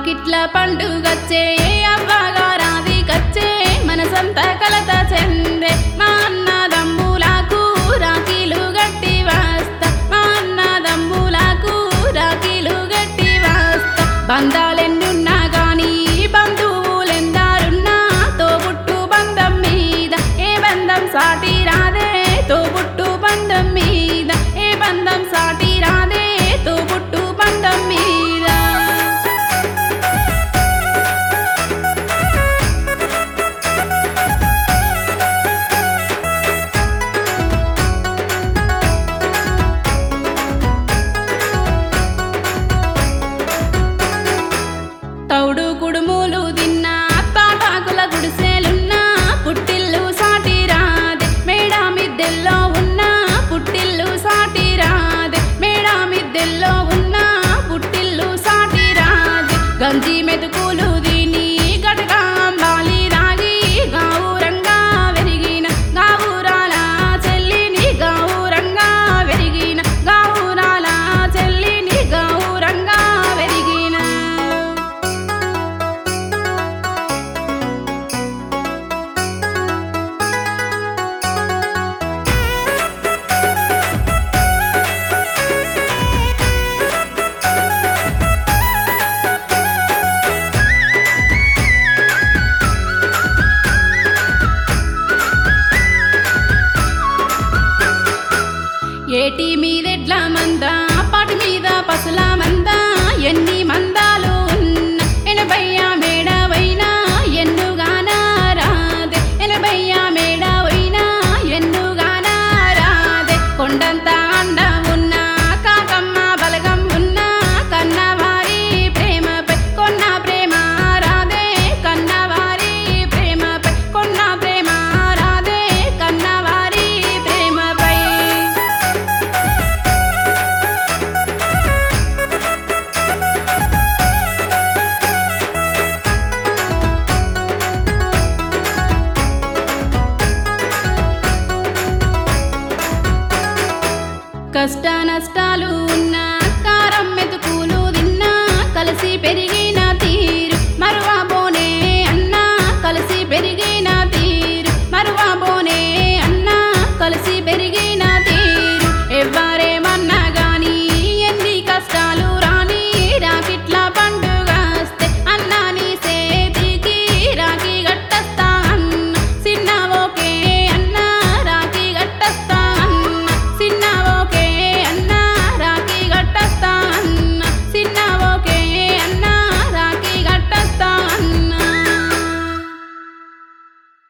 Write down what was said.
వాకిట్ల పండుగచ్చే అవ్వగారాది కచ్చే మనసంతా కలత చెందే మా అన్నదమ్ములకు రాఖీలు గట్టి వస్తా మా అన్నదమ్ములకు రాఖీలు గట్టి వస్తా బంధాలెన్నున్నా గాని బంధువులెందారున్నా తోబుట్టు బంధం మీద ఏ బంధం సాటి రాదే తోబుట్టు బంధం మీద ఏ బంధం సాటి రాదే తోబుట్టు బంధం మీద తౌడు కుడుములు తిన్నా తాటాకుల గుడిసెలున్నా పుట్టిల్లు సాటి రాదే మేడా మిద్దెల్లో ఉన్న పుట్టిల్లు సాటి రాదే మేడా మిద్దెల్లో ఉన్న పుట్టిల్లు సాటి రాదే గంజి మెతుకులు తిని గటగా బాలి రాగి గావురంగా వెరిగిన గావురాల చెల్లిని గావురంగా వెరిగిన గావురాల చెల్లిని గావురంగా వెరిగిన ఏటి మీదెడ్ల మంద పాటి మీద పసుల మంద ఎన్ని మందాలు ఉన్న ఎనభయ్య మేడవైనా ఎన్నుగానా రాదే ఎనభయ్య మేడవైనా ఎన్నుగానా రాదే కొండంత అండ ఉన్న కాకమ్మ బలగం ఉన్న కన్నవారి ప్రేమపై కొన్న ప్రేమ రాదే కన్నవారి ప్రేమపై కొన్న ప్రేమ రాదే కన్నవారి ప్రేమపై కష్ట నష్టాలు